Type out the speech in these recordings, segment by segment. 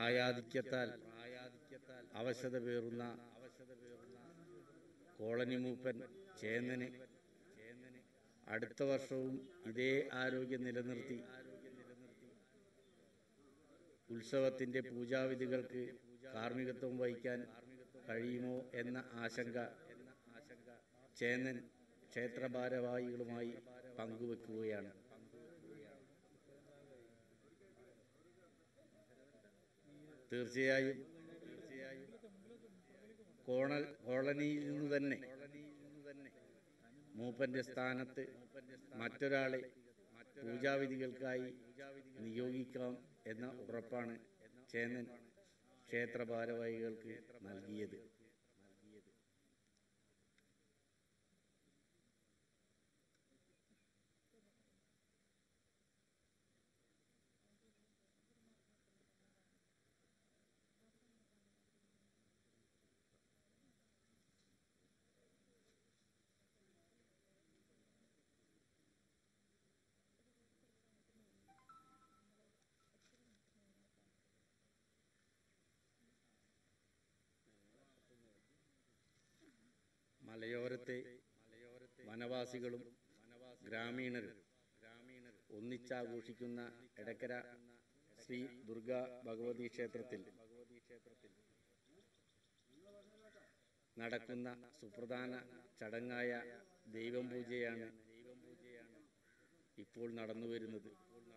പ്രായാധിക്യത്താൽ അവശത പേറുന്ന കോളനി മൂപ്പൻ ചേന്നന് അടുത്ത വർഷവും ഇതേ ആരോഗ്യം നിലനിർത്തി ഉത്സവത്തിന്റെ പൂജാവിധികൾക്ക് കാർമ്മികത്വം വഹിക്കാൻ കഴിയുമോ എന്ന ആശങ്ക ചേന്നൻ ക്ഷേത്ര ഭാരവാഹികളുമായി പങ്കുവെക്കുകയാണ് തീർച്ചയായും കോണൽ കോളനിയിൽ നിന്ന് തന്നെ മൂപ്പന്റെ സ്ഥാനത്ത് മറ്റൊരാളെ പൂജാവിധികൾക്കായി നിയോഗിക്കാം എന്ന ഉറപ്പാണ് ചേന്നൻ ക്ഷേത്ര ഭാരവാഹികൾക്ക് നൽകിയത് മലയോരത്തെ വനവാസികളും ഗ്രാമീണരും ഒന്നിച്ചാഘോഷിക്കുന്ന എടക്കര ശ്രീ ദുർഗാ ഭഗവതി ക്ഷേത്രത്തിൽ നടക്കുന്ന സുപ്രധാന ചടങ്ങായ ദൈവം പൂജയാണ് ഇപ്പോൾ നടന്നു വരുന്നത്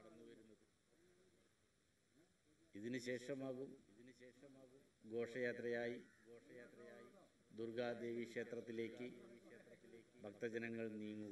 ഇതിനു ശേഷമാകും ഘോഷയാത്രയായി ദുർഗാദേവി ക്ഷേത്രത്തിലേക്ക് ഭക്തജനങ്ങൾ നീങ്ങുക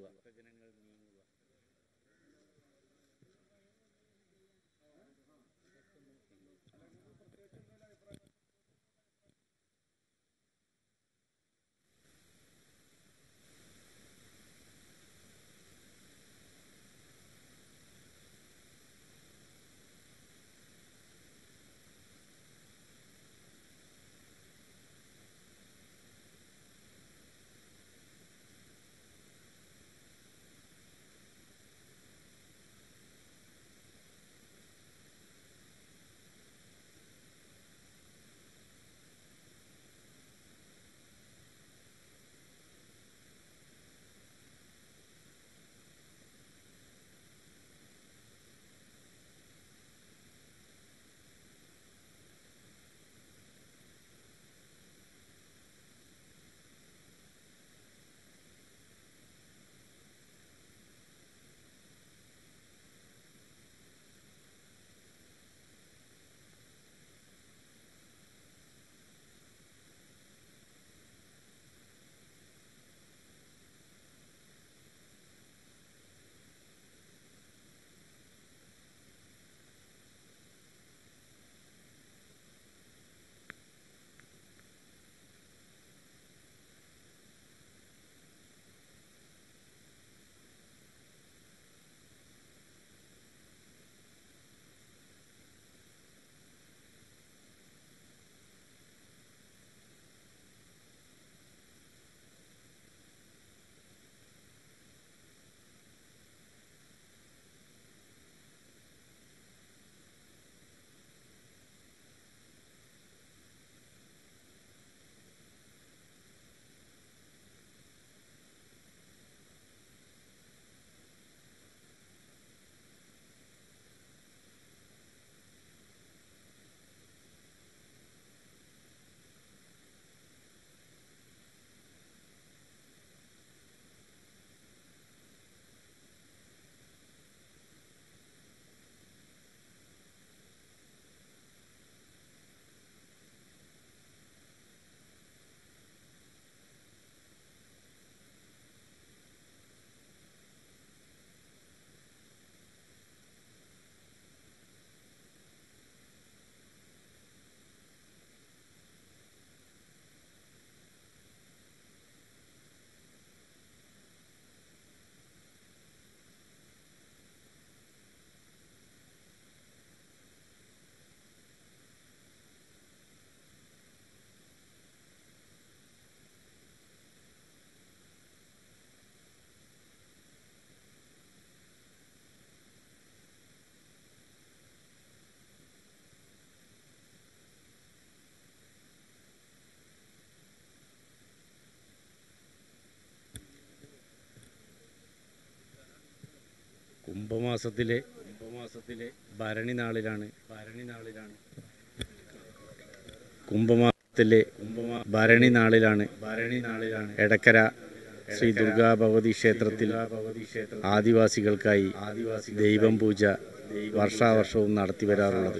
കുംഭമാസത്തിലെ കുംഭമാസത്തിലെ ഭരണി നാളിലാണ് ഭരണി നാളിലാണ് കുംഭമാസത്തിലെ കുംഭമാ ഭരണി നാളിലാണ് ഭരണി നാളിലാണ് എടക്കര ശ്രീ ദുർഗാ ഭഗവതി ക്ഷേത്രത്തിൽ ആദിവാസികൾക്കായി ആദിവാസി ദൈവം പൂജ വർഷാവർഷവും നടത്തി വരാറുള്ളത്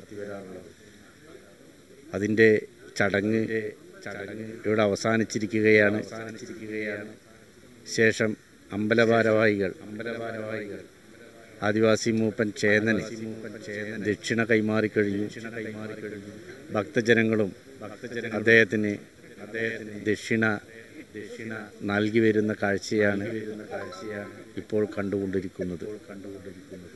അതിൻ്റെ ചടങ്ങ് ചടങ്ങ് ഇവിടെ അവസാനിച്ചിരിക്കുകയാണ് ശേഷം അമ്പലഭാരവാഹികൾ അമ്പലഭാരവാഹികൾ ആദിവാസി മൂപ്പൻ ചേതന് ദക്ഷിണ കൈമാറിക്കഴിഞ്ഞു ഭക്തജനങ്ങളും അദ്ദേഹത്തിന് അദ്ദേഹത്തിന് ദക്ഷിണ ദക്ഷിണ നൽകി വരുന്ന കാഴ്ചയാണ് ഇപ്പോൾ കണ്ടുകൊണ്ടിരിക്കുന്നത് കണ്ടുകൊണ്ടിരിക്കുന്നത്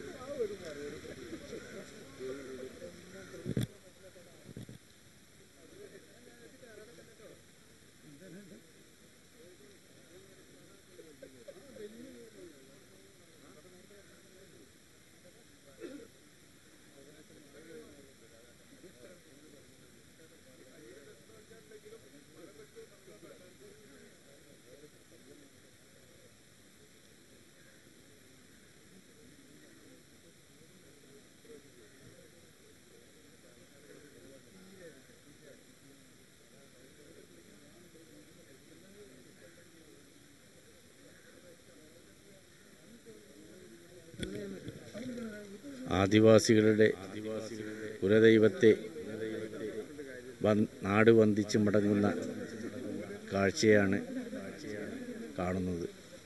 ആദിവാസികളുടെ കുലദൈവത്തെ വൻ- നാട് വന്ദിച്ച് മടങ്ങുന്ന കാഴ്ചയാണ് കാണുന്നത്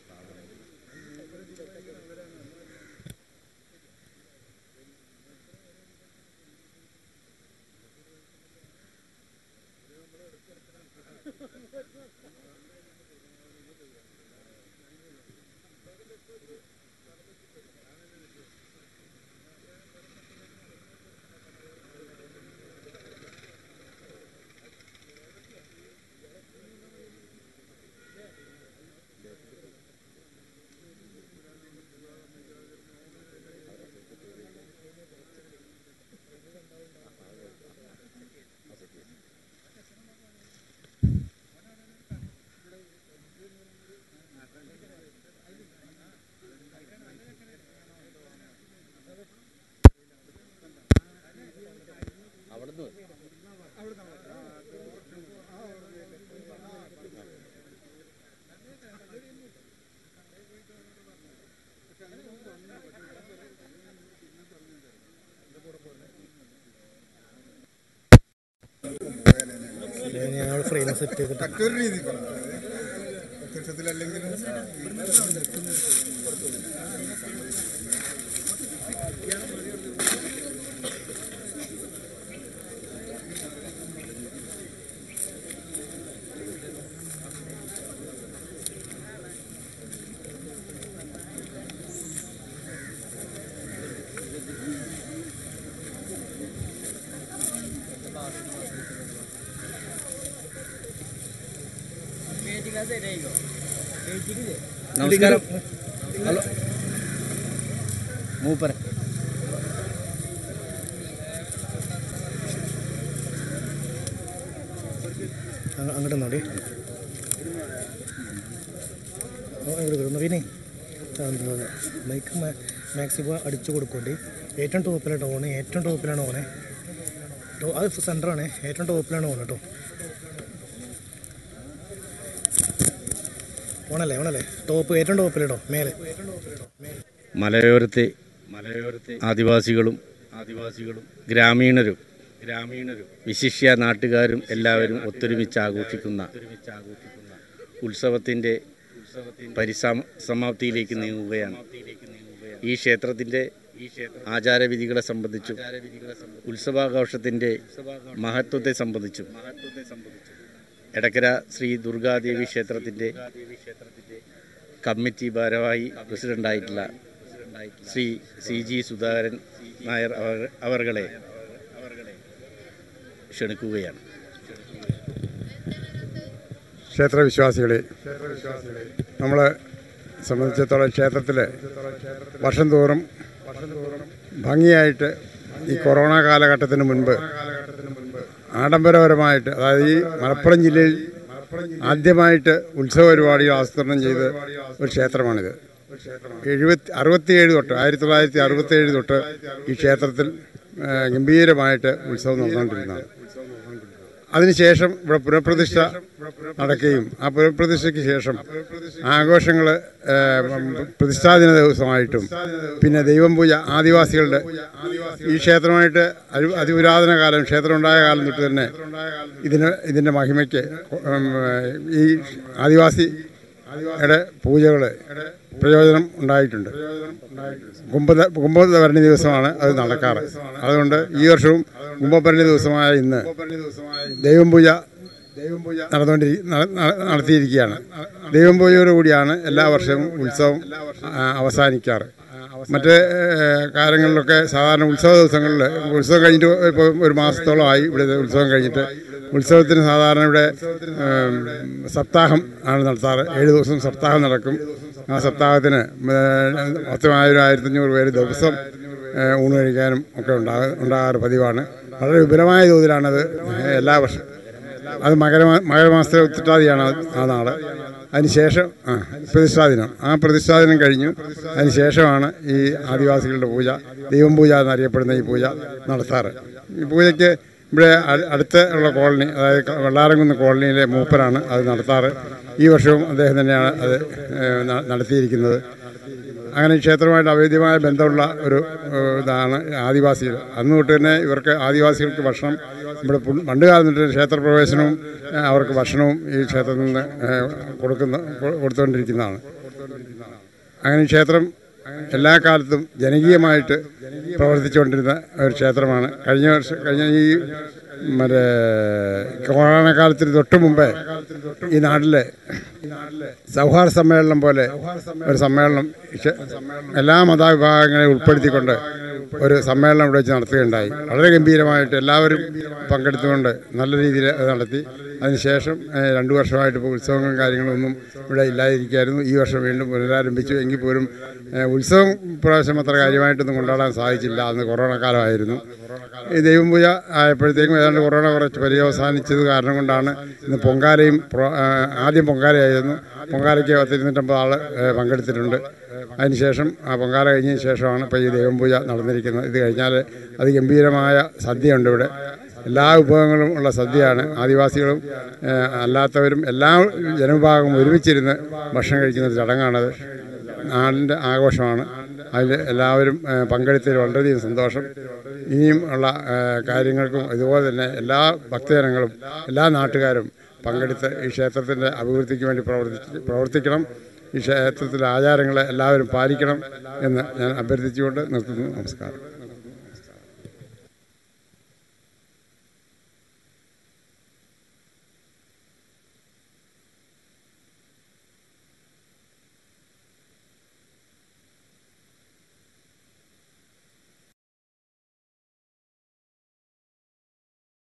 ഞങ്ങൾ ഫ്രെയിം സെറ്റ് ചെയ്തിട്ട് മറ്റൊരു രീതി പറഞ്ഞു പ്രത്യക്ഷത്തിലല്ലെങ്കിലും നമസ്കാരം ഹലോ മൂപ്പര അങ്ങ- അങ്ങോട്ട് നോടി നവീനെ എന്താ ബൈക്ക് മാക്സിമം അടിച്ചു കൊടുക്കൊണ്ട് ഏറ്റവും ടോപ്പിലാണ് ഓണ് ഏറ്റവും ടോപ്പിലാണ് ഓനെ ടോ അത് സെൻറ്ററാണ് ഏറ്റവും ടോപ്പിലാണ് ഓണ് കേട്ടോ ഓണല്ലേ ഓണല്ലേ ടോപ്പ് ഏറ്റവും ടോപ്പിലിട്ടോ മേലെ മലയോരത്തെ മലയോരത്തെ ആദിവാസികളും ആദിവാസികളും ഗ്രാമീണരും ഗ്രാമീണരും വിശിഷ്യ നാട്ടുകാരും എല്ലാവരും ഒത്തൊരുമിച്ച് ആഘോഷിക്കുന്ന ഉത്സവത്തിൻ്റെ പരിസമാപ്തിയിലേക്ക് നീങ്ങുകയാണ് ഈ ക്ഷേത്രത്തിൻ്റെ ആചാരവിധികളെ സംബന്ധിച്ചും ഉത്സവാഘോഷത്തിൻ്റെ മഹത്വത്തെ സംബന്ധിച്ചും എടക്കര ശ്രീ ദുർഗാദേവി ക്ഷേത്രത്തിൻ്റെ കമ്മിറ്റി ഭാരവാഹി പ്രസിഡൻ്റായിട്ടുള്ള ശ്രീ സി ജി സുധാകരൻ നായർ അവർ അവർകളെ ക്ഷണിക്കുകയാണ് ക്ഷേത്രവിശ്വാസികളെ നമ്മളെ സംബന്ധിച്ചിടത്തോളം ക്ഷേത്രത്തിൽ വർഷം തോറും ഭംഗിയായിട്ട് ഈ കൊറോണ കാലഘട്ടത്തിന് മുൻപ് ആഡംബരപരമായിട്ട് അതായത് ഈ മലപ്പുറം ജില്ലയിൽ ആദ്യമായിട്ട് ഉത്സവ പരിപാടികൾ ആസൂത്രണം ചെയ്ത് ഒരു ക്ഷേത്രമാണിത് എഴുപത്തി അറുപത്തിയേഴ് തൊട്ട് ആയിരത്തി തൊള്ളായിരത്തി അറുപത്തിയേഴ് തൊട്ട് ഈ ക്ഷേത്രത്തിൽ ആ, ഗംഭീരമായിട്ട് ഉത്സവം നടന്നുകൊണ്ടിരുന്നതാണ് അതിനുശേഷം ഇവിടെ പുനഃപ്രതിഷ്ഠ നടക്കുകയും ആ പുനഃപ്രതിഷ്ഠയ്ക്ക് ശേഷം ആഘോഷങ്ങൾ പ്രതിഷ്ഠാദിന ദിവസമായിട്ടും പിന്നെ ദൈവം പൂജ ആദിവാസികളുടെ ഈ ക്ഷേത്രമായിട്ട് അതി- അതിപുരാതന കാലം ക്ഷേത്രം ഉണ്ടായ കാലം തൊട്ട് തന്നെ ഇതിന് ഇതിൻ്റെ മഹിമയ്ക്ക് ഉം, ഈ ആദിവാസി യുടെ പൂജകൾ പ്രയോജനം ഉണ്ടായിട്ടുണ്ട് കുംഭ കുംഭഭരണി ദിവസമാണ് അത് നടക്കാറ് അതുകൊണ്ട് ഈ വർഷവും കുംഭഭരണി ദിവസമായ ഇന്ന് ദൈവം പൂജ നടന്നുകൊണ്ടിരി നട- നട- നടത്തിയിരിക്കുകയാണ് ദൈവം പൂജയോടുകൂടിയാണ് എല്ലാ വർഷവും ഉത്സവം ആ, അവസാനിക്കാറ് മറ്റ് ഏഹ്, കാലങ്ങളിലൊക്കെ സാധാരണ ഉത്സവ ദിവസങ്ങളിൽ ഉത്സവം കഴിഞ്ഞിട്ട് ഇപ്പോൾ ഒരു മാസത്തോളമായി ഇവിടെ ഉത്സവം കഴിഞ്ഞിട്ട് ഉത്സവത്തിന് സാധാരണ ഇവിടെ ഏം, സപ്താഹം ആണ് നടത്താറ് ഏഴ് ദിവസം സപ്താഹം നടക്കും ആ സപ്താഹത്തിന് ഏഹ്, മൊത്തമായൊരു ആയിരത്തഞ്ഞൂറ് പേര് ദിവസം ഏഹ്, ഊണ് കഴിക്കാനും ഒക്കെ ഉണ്ടാകാ ഉണ്ടാകാറ് പതിവാണ് വളരെ വിപുലമായ തോതിലാണത് എല്ലാ വർഷവും അത് മകരമാ മകരമാസത്തിലെ ഉത്തിട്ടാതിയാണ് ആ നാട് അതിനുശേഷം ആ പ്രതിഷ്ഠാദിനം ആ പ്രതിഷ്ഠാദിനം കഴിഞ്ഞു അതിനുശേഷമാണ് ഈ ആദിവാസികളുടെ പൂജ ദൈവം പൂജ എന്നറിയപ്പെടുന്ന ഈ പൂജ നടത്താറ് ഈ പൂജയ്ക്ക് ഇവിടെ അ- അടുത്ത് ഉള്ള കോളനി അതായത് ക- വെള്ളാരംകുന്ന് കോളനിയിലെ മൂപ്പരാണ് അത് നടത്താറ് ഈ വർഷവും അദ്ദേഹം തന്നെയാണ് അത് ഏഹ്, ന- നടത്തിയിരിക്കുന്നത് അങ്ങനെ ഈ ക്ഷേത്രവുമായിട്ട് അവേദ്യമായ ബന്ധമുള്ള ഒരു ഏഹ്, ഇതാണ് ആദിവാസികൾ അന്ന് തൊട്ട് തന്നെ ഇവർക്ക് ആദിവാസികൾക്ക് ഭക്ഷണം ഇവിടെ പു- പണ്ട് കാലം തൊട്ട് ക്ഷേത്രപ്രവേശനവും ഏഹ്, അവർക്ക് ഭക്ഷണവും ഈ ക്ഷേത്രത്തിൽ നിന്ന് ഏഹ്, കൊടുക്കുന്ന കൊ- കൊടുത്തുകൊണ്ടിരിക്കുന്നതാണ് അങ്ങനെ ഈ ക്ഷേത്രം എല്ലാ കാലത്തും ജനകീയമായിട്ട് പ്രവർത്തിച്ചുകൊണ്ടിരുന്ന ഒരു ക്ഷേത്രമാണ് കഴിഞ്ഞ വർഷം കഴിഞ്ഞ ഈ മറ്റേ കൊറോണ കാലത്തിന് തൊട്ട് മുമ്പേ ഈ നാട്ടിലെ സൗഹാർദ്ദ സമ്മേളനം പോലെ ഒരു സമ്മേളനം ക്ഷേ- എല്ലാ മതവിഭാഗങ്ങളെയും ഉൾപ്പെടുത്തിക്കൊണ്ട് ഒരു സമ്മേളനം ഇവിടെ വെച്ച് നടത്തുകയുണ്ടായി വളരെ ഗംഭീരമായിട്ട് എല്ലാവരും പങ്കെടുത്തുകൊണ്ട് നല്ല രീതിയിൽ അത് നടത്തി അതിനുശേഷം ഏഹ്, രണ്ടു വർഷമായിട്ട് ഇപ്പോൾ ഉത്സവങ്ങളും കാര്യങ്ങളൊന്നും ഇവിടെ ഇല്ലാതിരിക്കുകയായിരുന്നു ഈ വർഷം വീണ്ടും പുനരാരംഭിച്ചു എങ്കിൽ പോലും ഏഹ്, ഉത്സവം പ്രാവശ്യം അത്ര കാര്യമായിട്ടൊന്നും കൊണ്ടാടാൻ സാധിച്ചില്ല അന്ന് കൊറോണ കാലമായിരുന്നു ഈ ദൈവം പൂജ ആയപ്പോഴത്തേക്കും ഏതാണ്ട് കൊറോണ കുറച്ച് പര്യവസാനിച്ചത് കാരണം കൊണ്ടാണ് ഇന്ന് പൊങ്കാലയും പ്രോ- ആ, ആദ്യം പൊങ്കാലയായിരുന്നു പൊങ്കാലയ്ക്ക് പത്തിരുന്നൂറ്റമ്പത് ആൾ പങ്കെടുത്തിട്ടുണ്ട് അതിനുശേഷം ആ പൊങ്കാല കഴിഞ്ഞതിന് ശേഷമാണ് ഇപ്പോൾ ഈ ദൈവം പൂജ നടന്നിരിക്കുന്നത് ഇത് കഴിഞ്ഞാൽ അതിഗംഭീരമായ സദ്യയുണ്ട് ഇവിടെ എല്ലാ വിഭവങ്ങളും ഉള്ള സദ്യയാണ് ആദിവാസികളും ഏഹ്, അല്ലാത്തവരും എല്ലാ ജനവിഭാഗവും ഒരുമിച്ചിരുന്ന് ഭക്ഷണം കഴിക്കുന്ന ഒരു ചടങ്ങാണത് നാടിൻ്റെ ആഘോഷമാണ് അതിൽ എല്ലാവരും ഏഹ്, പങ്കെടുത്തതിൽ വളരെയധികം സന്തോഷം ഇനിയും ഉള്ള ഏഹ്, കാര്യങ്ങൾക്കും ഇതുപോലെ തന്നെ എല്ലാ ഭക്തജനങ്ങളും എല്ലാ നാട്ടുകാരും പങ്കെടുത്ത് ഈ ക്ഷേത്രത്തിൻ്റെ അഭിവൃദ്ധിക്ക് വേണ്ടി പ്രവർത്തി പ്രവർത്തിക്കണം ഈ ക്ഷേത്രത്തിലെ ആചാരങ്ങളെ എല്ലാവരും പാലിക്കണം എന്ന് ഞാൻ അഭ്യർത്ഥിച്ചുകൊണ്ട് നിർത്തുന്നു നമസ്കാരം